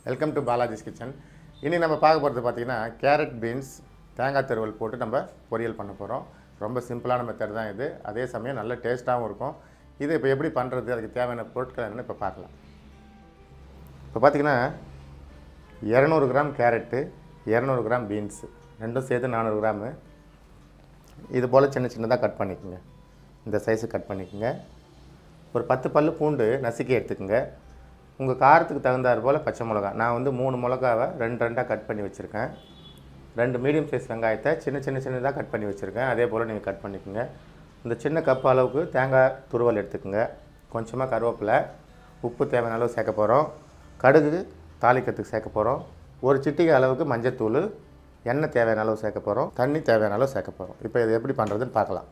welcome to Balaji's kitchen இனி நம்ம பார்க்க போகிறது பார்த்தீங்கன்னா கேரட் பீன்ஸ் தேங்காய் திருவல் போட்டு நம்ம பொரியல் பண்ண போகிறோம் ரொம்ப சிம்பிளான மெத்தட் தான் இது அதே சமயம் நல்ல டேஸ்ட்டாகவும் இருக்கும் இது இப்போ எப்படி பண்ணுறது அதுக்கு தேவையான பொருட்கள் என்னென்னு இப்போ பார்க்கலாம் இப்போ பார்த்தீங்கன்னா இரநூறு கிராம் கேரட்டு இரநூறு கிராம் பீன்ஸு ரெண்டும் சேர்த்து நானூறு கிராமு இது போல் சின்ன சின்னதாக கட் பண்ணிக்கோங்க இந்த சைஸு கட் பண்ணிக்கோங்க ஒரு பத்து பல்லு பூண்டு நசுக்கி எடுத்துக்கோங்க உங்கள் காரத்துக்கு தகுந்தாற் போல் பச்சை மிளகா நான் வந்து மூணு மிளகாவை ரெண்டு ரெண்டாக கட் பண்ணி வச்சுருக்கேன் ரெண்டு மீடியம் சைஸ் வெங்காயத்தை சின்ன சின்ன சின்னதாக கட் பண்ணி வச்சுருக்கேன் அதே போல் நீங்கள் கட் பண்ணிக்கோங்க இந்த சின்ன கப் அளவுக்கு தேங்காய் துருவல் எடுத்துக்கோங்க கொஞ்சமாக கருவேப்பிலை உப்பு தேவையான அளவு சேர்க்க போகிறோம் கடுகு தாளிக்கிறதுக்கு சேர்க்க போகிறோம் ஒரு சிட்டிகை அளவுக்கு மஞ்சத்தூள் எண்ணெய் தேவையான அளவு சேர்க்க போகிறோம் தண்ணி தேவையான அளவு சேர்க்க போகிறோம் இப்போ இது எப்படி பண்ணுறதுன்னு பார்க்கலாம்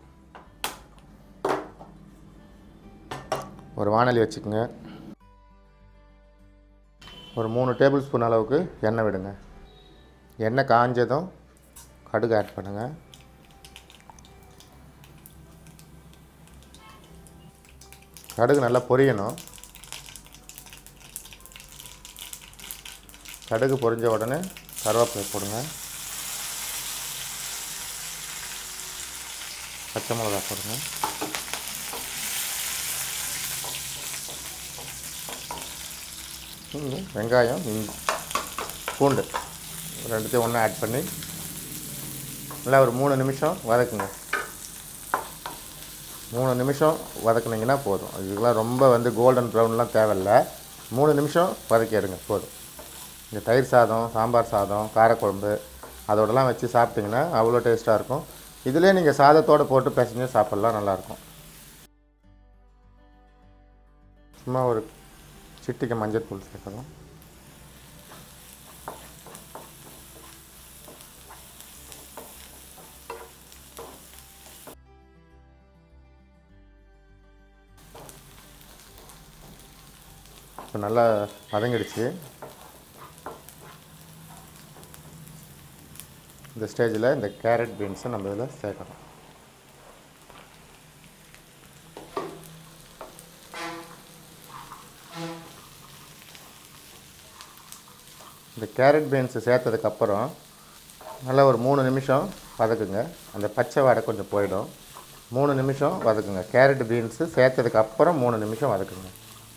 ஒரு வானொலி வச்சுக்கோங்க ஒரு மூணு டேபிள் ஸ்பூன் அளவுக்கு எண்ணெய் விடுங்க எண்ணெய் காஞ்சதும் கடுகு ஆட் பண்ணுங்கள் கடுகு நல்லா பொரியணும் கடுகு பொரிஞ்ச உடனே கருவேப்பிலை போடுங்க பச்சை மிளகா போடுங்க இஞ்சி, வெங்காயம் இஞ்சி பூண்டு ரெண்டுத்தையும் ஒன்றா ஆட் பண்ணி நல்லா ஒரு மூணு நிமிஷம் வதக்குங்க மூணு நிமிஷம் வதக்குனீங்கன்னா போதும் இதுக்கெல்லாம் ரொம்ப வந்து கோல்டன் ப்ரௌன்லாம் தேவையில்ல மூணு நிமிஷம் வதக்கி எடுங்க போதும் இந்த தயிர் சாதம் சாம்பார் சாதம் காரக்குழம்பு அதோடலாம் வச்சு சாப்பிட்டிங்கன்னா அவ்வளோ டேஸ்ட்டாக இருக்கும் இதிலே நீங்கள் சாதத்தோடு போட்டு பிசைஞ்சு சாப்பிட்லாம் நல்லாயிருக்கும் சும்மா ஒரு சிட்டிக்கு மஞ்சள் தூள் சேர்க்கணும் இப்போ நல்லா வதங்கிடுச்சு இந்த ஸ்டேஜில் இந்த கேரட் பீன்ஸை நம்ம இதில் சேர்க்கணும் இந்த கேரட் பீன்ஸு சேர்த்ததுக்கப்புறம் நல்லா ஒரு மூணு நிமிஷம் வதக்குங்க அந்த பச்சை வாடை கொஞ்சம் போயிடும் மூணு நிமிஷம் வதக்குங்க கேரட் பீன்ஸு சேர்த்ததுக்கு அப்புறம் மூணு நிமிஷம் வதக்குங்க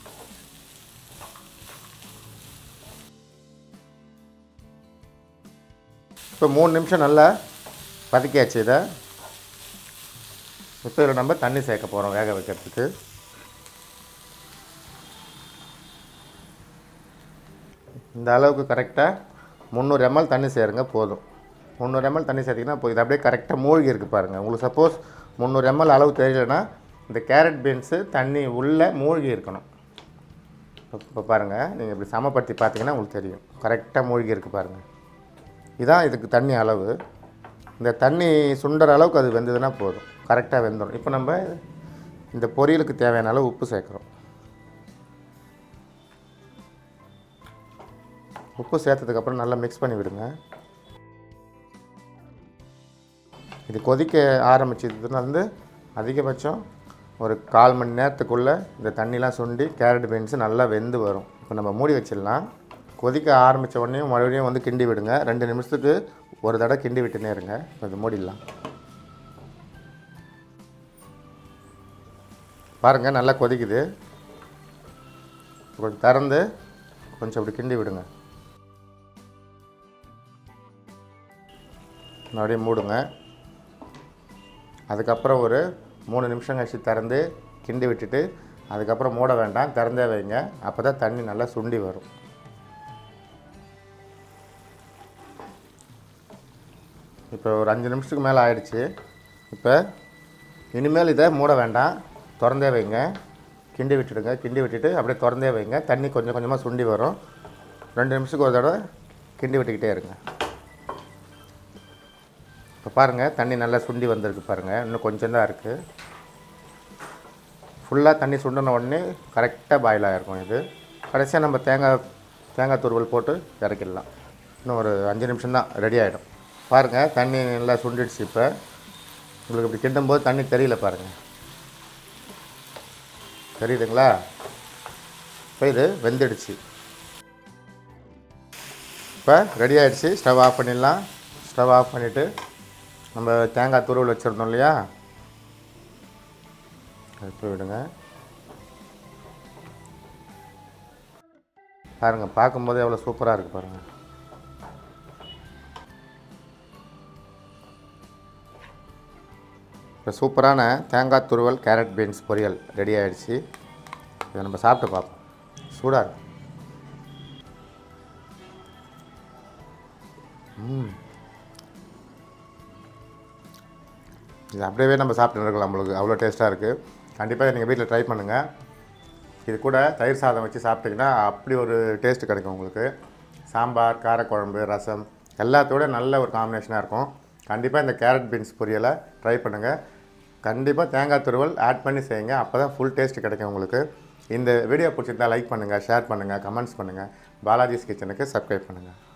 இப்போ மூணு நிமிஷம் நல்லா வதக்கியாச்சு இதை இப்போ இதில் நம்ம தண்ணி சேர்க்க போகிறோம் வேக வைக்கிறதுக்கு இந்த அளவுக்கு கரெக்டாக முந்நூறு எம்எல் தண்ணி சேருங்க போதும் முந்நூறு எம்எல் தண்ணி சேர்த்திங்கன்னா இப்போ இது அப்படியே கரெக்டாக மூழ்கி இருக்குது பாருங்கள் உங்களுக்கு சப்போஸ் முந்நூறு எம்எல் அளவு தெரியலனா இந்த கேரட் பீன்ஸு தண்ணி உள்ளே மூழ்கி இருக்கணும் இப்போ பாருங்கள் நீங்கள் இப்படி சமப்படுத்தி பார்த்தீங்கன்னா உங்களுக்கு தெரியும் கரெக்டாக மூழ்கி இருக்குது பாருங்கள் இதான் இதுக்கு தண்ணி அளவு இந்த தண்ணி சுண்டற அளவுக்கு அது வெந்ததுன்னா போதும் கரெக்டாக வெந்துடும் இப்போ நம்ம இந்த பொரியலுக்கு தேவையான அளவு உப்பு சேர்க்குறோம் உப்பு சேர்த்ததுக்கப்புறம் நல்லா மிக்ஸ் பண்ணி விடுங்க இது கொதிக்க ஆரம்பிச்சதுன்னா வந்து அதிகபட்சம் ஒரு கால் மணி நேரத்துக்குள்ளே இந்த தண்ணிலாம் சுண்டி கேரட் பீன்ஸு நல்லா வெந்து வரும் இப்போ நம்ம மூடி வச்சிடலாம் கொதிக்க ஆரம்பித்த உடனே மறுபடியும் வந்து கிண்டி விடுங்க ரெண்டு நிமிஷத்துக்கு ஒரு தடவை கிண்டி விட்டுனே இருங்க இப்போ இது மூடிடலாம் பாருங்கள் நல்லா கொதிக்குது கொஞ்சம் திறந்து கொஞ்சம் அப்படி கிண்டி விடுங்க மறுபடியும் மூடுங்க அதுக்கப்புறம் ஒரு மூணு நிமிஷம் கழிச்சு திறந்து கிண்டி விட்டுட்டு அதுக்கப்புறம் மூட வேண்டாம் திறந்தே வைங்க அப்போ தான் தண்ணி நல்லா சுண்டி வரும் இப்போ ஒரு அஞ்சு நிமிஷத்துக்கு மேலே ஆயிடுச்சு இப்போ இனிமேல் இதை மூட வேண்டாம் திறந்தே வைங்க கிண்டி விட்டுடுங்க கிண்டி விட்டுட்டு அப்படியே திறந்தே வைங்க தண்ணி கொஞ்சம் கொஞ்சமாக சுண்டி வரும் ரெண்டு நிமிஷத்துக்கு ஒரு தடவை கிண்டி விட்டுக்கிட்டே இருங்க இப்போ பாருங்கள் தண்ணி நல்லா சுண்டி வந்திருக்கு பாருங்கள் இன்னும் கொஞ்சம் தான் இருக்குது ஃபுல்லாக தண்ணி சுண்டின உடனே கரெக்டாக பாயில் ஆகிருக்கும் இது கடைசியாக நம்ம தேங்காய் தேங்காய் துருவல் போட்டு இறக்கிடலாம் இன்னும் ஒரு அஞ்சு நிமிஷம் தான் ரெடி ஆகிடும் பாருங்கள் தண்ணி நல்லா சுண்டிடுச்சு இப்போ உங்களுக்கு இப்படி கிண்டும் போது தண்ணி தெரியல பாருங்கள் தெரியுதுங்களா இப்போ இது வெந்துடுச்சு இப்போ ரெடி ஆகிடுச்சு ஸ்டவ் ஆஃப் பண்ணிடலாம் ஸ்டவ் ஆஃப் பண்ணிவிட்டு நம்ம தேங்காய் துருவல் வச்சுருந்தோம் இல்லையா இப்போ விடுங்க பாருங்கள் பார்க்கும்போது எவ்வளோ சூப்பராக இருக்குது பாருங்கள் இப்போ சூப்பரான தேங்காய் துருவல் கேரட் பீன்ஸ் பொரியல் ரெடி ஆகிடுச்சு இதை நம்ம சாப்பிட்டு பார்ப்போம் சூடாக இருக்கு ம் இது அப்படியே நம்ம சாப்பிட்டு இருக்கலாம் நம்மளுக்கு அவ்வளோ டேஸ்ட்டாக இருக்குது கண்டிப்பாக நீங்கள் வீட்டில் ட்ரை பண்ணுங்கள் இது கூட தயிர் சாதம் வச்சு சாப்பிட்டிங்கன்னா அப்படி ஒரு டேஸ்ட் கிடைக்கும் உங்களுக்கு சாம்பார் காரக்குழம்பு ரசம் எல்லாத்தோட நல்ல ஒரு காம்பினேஷனாக இருக்கும் கண்டிப்பாக இந்த கேரட் பீன்ஸ் பொரியலை ட்ரை பண்ணுங்கள் கண்டிப்பாக தேங்காய் துருவல் ஆட் பண்ணி செய்யுங்க அப்போ தான் ஃபுல் டேஸ்ட் கிடைக்கும் உங்களுக்கு இந்த வீடியோ பிடிச்சிருந்தா லைக் பண்ணுங்கள் ஷேர் பண்ணுங்கள் கமெண்ட்ஸ் பண்ணுங்கள் பாலாஜிஸ் கிச்சனுக்கு சப்ஸ்கிரைப் பண்ணுங்கள்